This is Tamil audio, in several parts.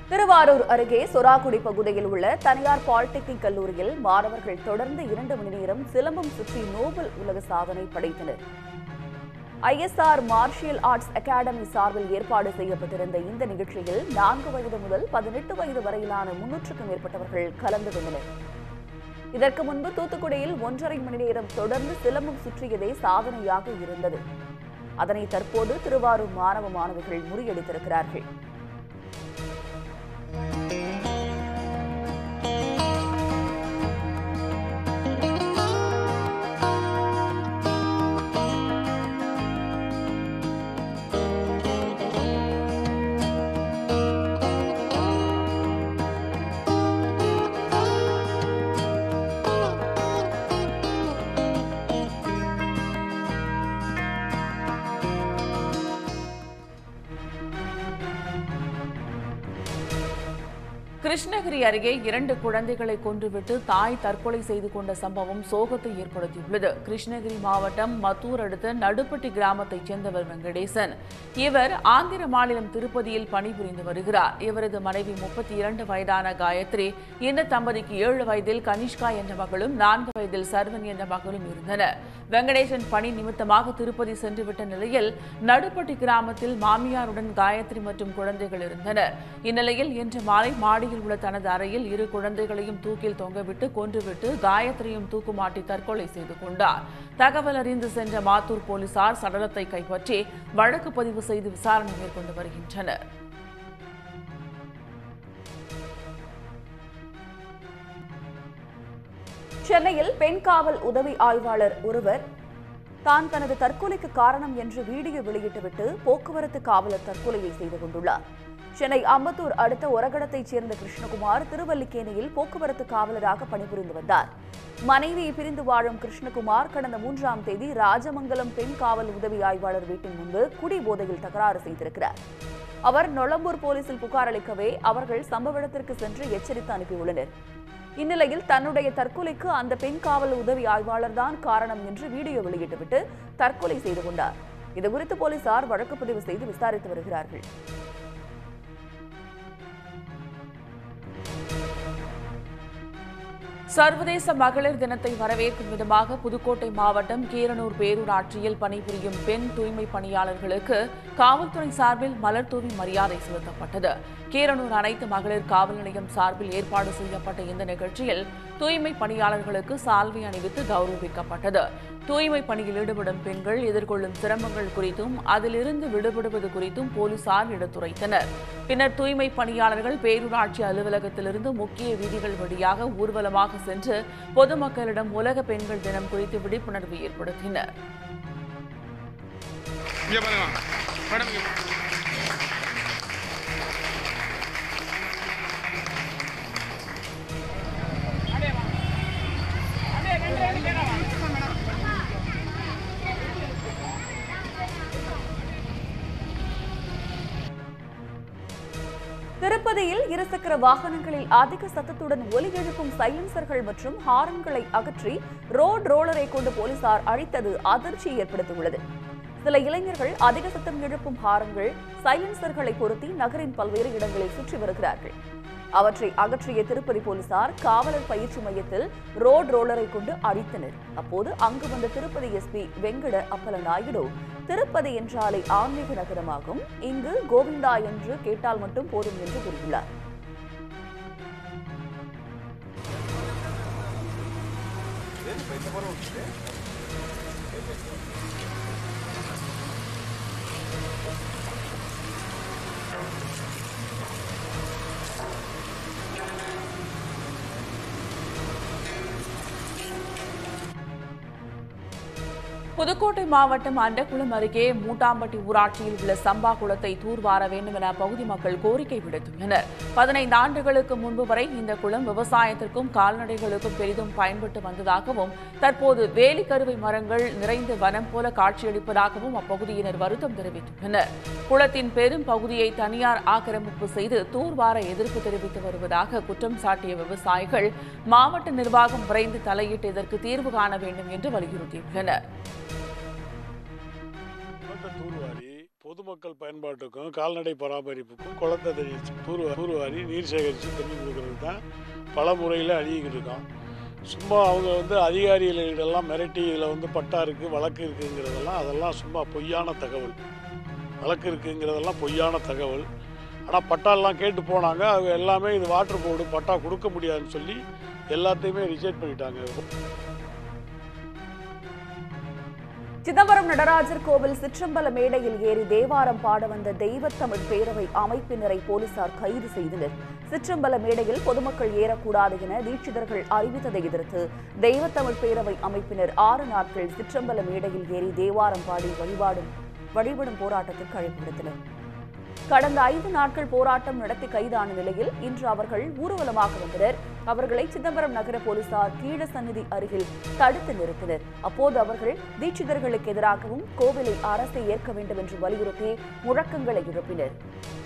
திருவாரூர் அருகே சொராக்குடி பகுதியில் உள்ள தனியார் பாலிடெக்னிக் கல்லூரியில் மாணவர்கள் தொடர்ந்து இரண்டு மணி நேரம் சிலம்பம் சுற்றி நோபல் உலக சாதனை படைத்தனர் ஐஎஸ்ஆர் மார்ஷியல் ஆர்ட்ஸ் அகாடமி சார்பில் ஏற்பாடு செய்யப்பட்டிருந்த இந்த நிகழ்ச்சியில் நான்கு வயது முதல் பதினெட்டு வயது வரையிலான முன்னூற்றுக்கும் மேற்பட்டவர்கள் கலந்து கொண்டனர் இதற்கு முன்பு தூத்துக்குடியில் ஒன்றரை மணி நேரம் தொடர்ந்து சிலம்பம் சுற்றியதே சாதனையாக இருந்தது அதனை தற்போது திருவாரூர் மாணவ மாணவிகள் முறியடித்திருக்கிறார்கள் கிருஷ்ணகிரி அருகே இரண்டு குழந்தைகளை கொன்றுவிட்டு தாய் தற்கொலை செய்து கொண்ட சம்பவம் சோகத்தை ஏற்படுத்தியுள்ளது கிருஷ்ணகிரி மாவட்டம் மத்தூர் அடுத்த நடுப்பட்டி கிராமத்தைச் சேர்ந்தவர் வெங்கடேசன் இவர் ஆந்திர மாநிலம் திருப்பதியில் பணிபுரிந்து வருகிறார் இவரது மனைவி முப்பத்தி இரண்டு வயதான காயத்ரி இந்த தம்பதிக்கு ஏழு வயதில் கனிஷ்கா என்ற மகளும் நான்கு வயதில் சர்வன் என்ற மகளும் இருந்தனர் வெங்கடேசன் பணி நிமித்தமாக திருப்பதி சென்றுவிட்ட நிலையில் நடுப்பட்டி கிராமத்தில் மாமியாருடன் காயத்ரி மற்றும் குழந்தைகள் இருந்தனர் இந்நிலையில் இன்று மாலை மாடியில் உள்ள தனது அறையில் இரு குழந்தைகளையும் தூக்கில் தொங்கவிட்டு கொன்றுவிட்டு காயத்ரியும் தூக்குமாட்டி தற்கொலை செய்து கொண்டார் தகவல் அறிந்து சென்ற மாத்தூர் போலீசார் சடலத்தை கைப்பற்றி வழக்கு பதிவு செய்து விசாரணை மேற்கொண்டு வருகின்றனர் சென்னையில் பெண் காவல் உதவி ஆய்வாளர் ஒருவர் தான் தனது தற்கொலைக்கு காரணம் என்று வீடியோ வெளியிட்டுவிட்டு போக்குவரத்து காவலர் தற்கொலையை செய்து கொண்டுள்ளார் சென்னை அம்பத்தூர் அடுத்த ஒரகடத்தைச் சேர்ந்த கிருஷ்ணகுமார் திருவல்லிக்கேணியில் போக்குவரத்து காவலராக பணிபுரிந்து வந்தார் மனைவியை பிரிந்து வாழும் கிருஷ்ணகுமார் கடந்த மூன்றாம் தேதி ராஜமங்கலம் பெண் காவல் உதவி ஆய்வாளர் வீட்டின் முன்பு குடி போதையில் தகராறு செய்திருக்கிறார் அவர் நொளம்பூர் போலீசில் புகார் அளிக்கவே அவர்கள் சம்பவ இடத்திற்கு சென்று எச்சரித்து அனுப்பியுள்ளனர் இந்நிலையில் தன்னுடைய தற்கொலைக்கு அந்த பெண் காவல் உதவி ஆய்வாளர் தான் காரணம் என்று வீடியோ வெளியிட்டுவிட்டு தற்கொலை செய்து கொண்டார் இதுகுறித்து போலீசார் வழக்கு பதிவு செய்து விசாரித்து வருகிறார்கள் சர்வதேச மகளிர் தினத்தை வரவேற்கும் விதமாக புதுக்கோட்டை மாவட்டம் கீரனூர் பேரூராட்சியில் பணிபுரியும் பெண் தூய்மை பணியாளர்களுக்கு காவல்துறை சார்பில் மலர் தூவி மரியாதை செலுத்தப்பட்டது கீரனூர் அனைத்து மகளிர் காவல் நிலையம் சார்பில் ஏற்பாடு செய்யப்பட்ட இந்த நிகழ்ச்சியில் தூய்மை பணியாளர்களுக்கு சால்வை அணிவித்து கௌரவிக்கப்பட்டது தூய்மை பணியில் ஈடுபடும் பெண்கள் எதிர்கொள்ளும் சிரமங்கள் குறித்தும் அதிலிருந்து விடுபடுவது குறித்தும் போலீசார் எடுத்துரைத்தனர் பின்னர் தூய்மை பணியாளர்கள் பேரூராட்சி அலுவலகத்திலிருந்து முக்கிய வீதிகள் வழியாக ஊர்வலமாக சென்று பொதுமக்களிடம் உலக பெண்கள் தினம் குறித்து விழிப்புணர்வு ஏற்படுத்தினர் இங்கே பாருங்க மேடம் இங்கே திருப்பதியில் இருசக்கர வாகனங்களில் அதிக சத்தத்துடன் ஒலி எழுப்பும் சைலன்சர்கள் மற்றும் ஹாரன்களை அகற்றி ரோட் ரோலரை கொண்டு போலீசார் அழித்தது அதிர்ச்சி ஏற்படுத்தியுள்ளது சில இளைஞர்கள் அதிக சத்தம் எழுப்பும் ஹாரன்கள் சைலன்சர்களை பொருத்தி நகரின் பல்வேறு இடங்களில் சுற்றி வருகிறார்கள் அவற்றை அகற்றிய திருப்பதி போலீசார் காவலர் பயிற்சி மையத்தில் ரோட் ரோலரை கொண்டு அழித்தனர் அப்போது அங்கு வந்த திருப்பதி எஸ்பி வெங்கட அப்பல நாயுடு திருப்பதி என்றாலே ஆன்மீக நகரமாகும் இங்கு கோவிந்தா என்று கேட்டால் மட்டும் போதும் என்று கூறியுள்ளார் புதுக்கோட்டை மாவட்டம் அண்டக்குளம் அருகே மூட்டாம்பட்டி ஊராட்சியில் உள்ள சம்பா குளத்தை தூர்வார வேண்டும் என பகுதி மக்கள் கோரிக்கை விடுத்துள்ளனர் பதினைந்து ஆண்டுகளுக்கு முன்பு வரை இந்த குளம் விவசாயத்திற்கும் கால்நடைகளுக்கும் பெரிதும் பயன்பட்டு வந்ததாகவும் தற்போது வேலிக்கருவை மரங்கள் நிறைந்த வனம் போல காட்சியளிப்பதாகவும் அப்பகுதியினர் வருத்தம் தெரிவித்துள்ளனர் குளத்தின் பெரும் பகுதியை தனியார் ஆக்கிரமிப்பு செய்து தூர்வார எதிர்ப்பு தெரிவித்து வருவதாக குற்றம் சாட்டிய விவசாயிகள் மாவட்ட நிர்வாகம் விரைந்து தலையிட்டு இதற்கு தீர்வு காண வேண்டும் என்று வலியுறுத்தியுள்ளனர் குளத்தை தூர்வாரி பொதுமக்கள் பயன்பாட்டுக்கும் கால்நடை பராமரிப்புக்கும் குளத்தை தெளிச்சு தூர்வா தூர்வாரி நீர் சேகரித்து தண்ணி கொடுக்கறது தான் பல முறையில் அழிகிட்டு இருக்கோம் சும்மா அவங்க வந்து அதிகாரிகளிடெல்லாம் மிரட்டி இதில் வந்து பட்டா இருக்குது வழக்கு இருக்குங்கிறதெல்லாம் அதெல்லாம் சும்மா பொய்யான தகவல் வழக்கு இருக்குங்கிறதெல்லாம் பொய்யான தகவல் ஆனால் பட்டாலாம் கேட்டு போனாங்க அவங்க எல்லாமே இது வாட்டர் போர்டு பட்டா கொடுக்க முடியாதுன்னு சொல்லி எல்லாத்தையுமே ரிஜெக்ட் பண்ணிட்டாங்க சிதம்பரம் நடராஜர் கோவில் சிற்றம்பல மேடையில் ஏறி தேவாரம் பாட வந்த தெய்வத்தமிழ் பேரவை அமைப்பினரை போலீசார் கைது செய்தனர் சிற்றம்பல மேடையில் பொதுமக்கள் ஏறக்கூடாது என தீட்சிதர்கள் அறிவித்ததை எதிர்த்து தெய்வத்தமிழ் பேரவை அமைப்பினர் ஆறு நாட்கள் சிற்றம்பல மேடையில் ஏறி தேவாரம் பாடி வழிபாடும் வழிபடும் போராட்டத்திற்கு அழைப்பு விடுத்தனர் கடந்த ஐந்து நாட்கள் போராட்டம் நடத்தி கைதான நிலையில் இன்று அவர்கள் ஊர்வலமாக வந்தனர் அவர்களை சிதம்பரம் நகர போலீசார் கீழ சந்நிதி அருகில் தடுத்து நிறுத்தினர் அப்போது அவர்கள் தீட்சிதர்களுக்கு எதிராகவும் கோவிலை அரசை ஏற்க வேண்டும் என்று வலியுறுத்தி முழக்கங்களை எழுப்பினர்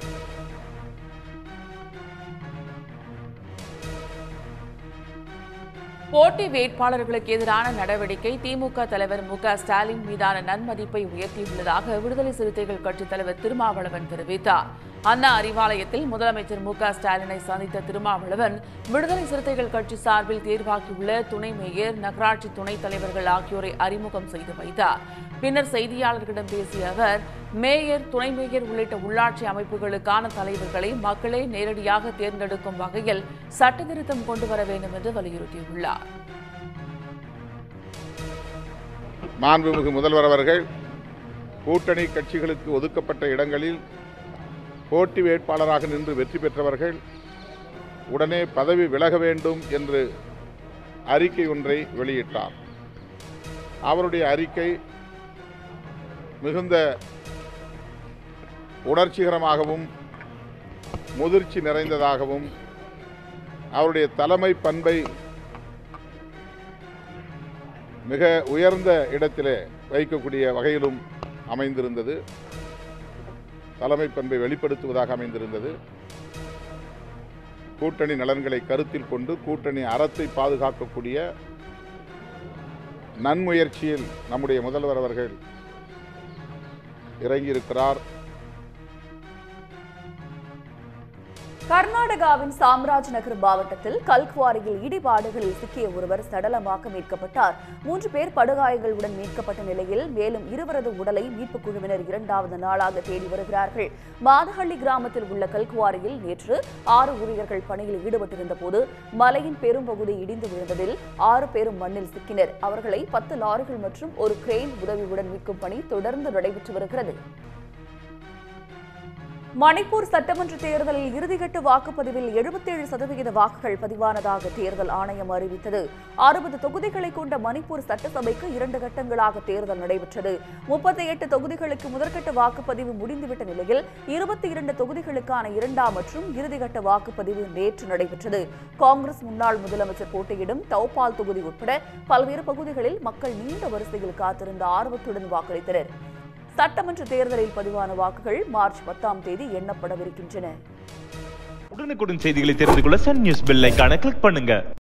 போட்டி வேட்பாளர்களுக்கு எதிரான நடவடிக்கை திமுக தலைவர் மு க ஸ்டாலின் மீதான நன்மதிப்பை உயர்த்தியுள்ளதாக விடுதலை சிறுத்தைகள் கட்சித் தலைவர் திருமாவளவன் தெரிவித்தார் அண்ணா அறிவாலயத்தில் முதலமைச்சர் மு க ஸ்டாலினை சந்தித்த திருமாவளவன் விடுதலை சிறுத்தைகள் கட்சி சார்பில் தேர்வாகியுள்ள துணை மேயர் நகராட்சி துணைத் தலைவர்கள் ஆகியோரை அறிமுகம் செய்து வைத்தார் பின்னர் செய்தியாளர்களிடம் பேசிய அவர் மேயர் துணை மேயர் உள்ளிட்ட உள்ளாட்சி அமைப்புகளுக்கான தலைவர்களை மக்களே நேரடியாக தேர்ந்தெடுக்கும் வகையில் சட்டத்திருத்தம் கொண்டு வர வேண்டும் என்று வலியுறுத்தியுள்ளார் மாண்புமிகு முதல்வர் அவர்கள் கூட்டணி கட்சிகளுக்கு ஒதுக்கப்பட்ட இடங்களில் போட்டி வேட்பாளராக நின்று வெற்றி பெற்றவர்கள் உடனே பதவி விலக வேண்டும் என்று அறிக்கை ஒன்றை வெளியிட்டார் அவருடைய அறிக்கை மிகுந்த உணர்ச்சிகரமாகவும் முதிர்ச்சி நிறைந்ததாகவும் அவருடைய தலைமை பண்பை மிக உயர்ந்த இடத்திலே வைக்கக்கூடிய வகையிலும் அமைந்திருந்தது தலைமை பண்பை வெளிப்படுத்துவதாக அமைந்திருந்தது கூட்டணி நலன்களை கருத்தில் கொண்டு கூட்டணி அறத்தை பாதுகாக்கக்கூடிய நன்முயற்சியில் நம்முடைய முதல்வர் அவர்கள் இறங்கியிருக்கிறார் கர்நாடகாவின் சாம்ராஜ் நகர் மாவட்டத்தில் கல்குவாரியில் இடிபாடுகளில் சிக்கிய ஒருவர் சடலமாக மீட்கப்பட்டார் மூன்று பேர் படுகாயங்களுடன் மீட்கப்பட்ட நிலையில் மேலும் இருவரது உடலை மீட்புக் குழுவினர் இரண்டாவது நாளாக தேடி வருகிறார்கள் மாதஹள்ளி கிராமத்தில் உள்ள கல்குவாரியில் நேற்று ஆறு ஊழியர்கள் பணியில் ஈடுபட்டிருந்த போது மலையின் பெரும்பகுதி இடிந்து விழுந்ததில் ஆறு பேரும் மண்ணில் சிக்கினர் அவர்களை பத்து லாரிகள் மற்றும் ஒரு கிரெயின் உதவியுடன் மீட்கும் பணி தொடர்ந்து நடைபெற்று வருகிறது மணிப்பூர் சட்டமன்ற தேர்தலில் இறுதிக்கட்ட வாக்குப்பதிவில் எழுபத்தேழு சதவிகித வாக்குகள் பதிவானதாக தேர்தல் ஆணையம் அறிவித்தது அறுபது தொகுதிகளை கொண்ட மணிப்பூர் சட்டசபைக்கு இரண்டு கட்டங்களாக தேர்தல் நடைபெற்றது முப்பத்தி எட்டு தொகுதிகளுக்கு முதற்கட்ட வாக்குப்பதிவு முடிந்துவிட்ட நிலையில் இருபத்தி இரண்டு தொகுதிகளுக்கான இரண்டாம் மற்றும் இறுதிக்கட்ட வாக்குப்பதிவு நேற்று நடைபெற்றது காங்கிரஸ் முன்னாள் முதலமைச்சர் போட்டியிடும் தௌபால் தொகுதி உட்பட பல்வேறு பகுதிகளில் மக்கள் நீண்ட வரிசையில் காத்திருந்த ஆர்வத்துடன் வாக்களித்தனர் சட்டமன்ற தேர்தலில் பதிவான வாக்குகள் மார்ச் பத்தாம் தேதி எண்ணப்படவிருக்கின்றன உடனுக்குடன் செய்திகளை தெரிந்து கொள்ள சன் நியூஸ் பெல் ஐகானை கிளிக் பண்ணுங்க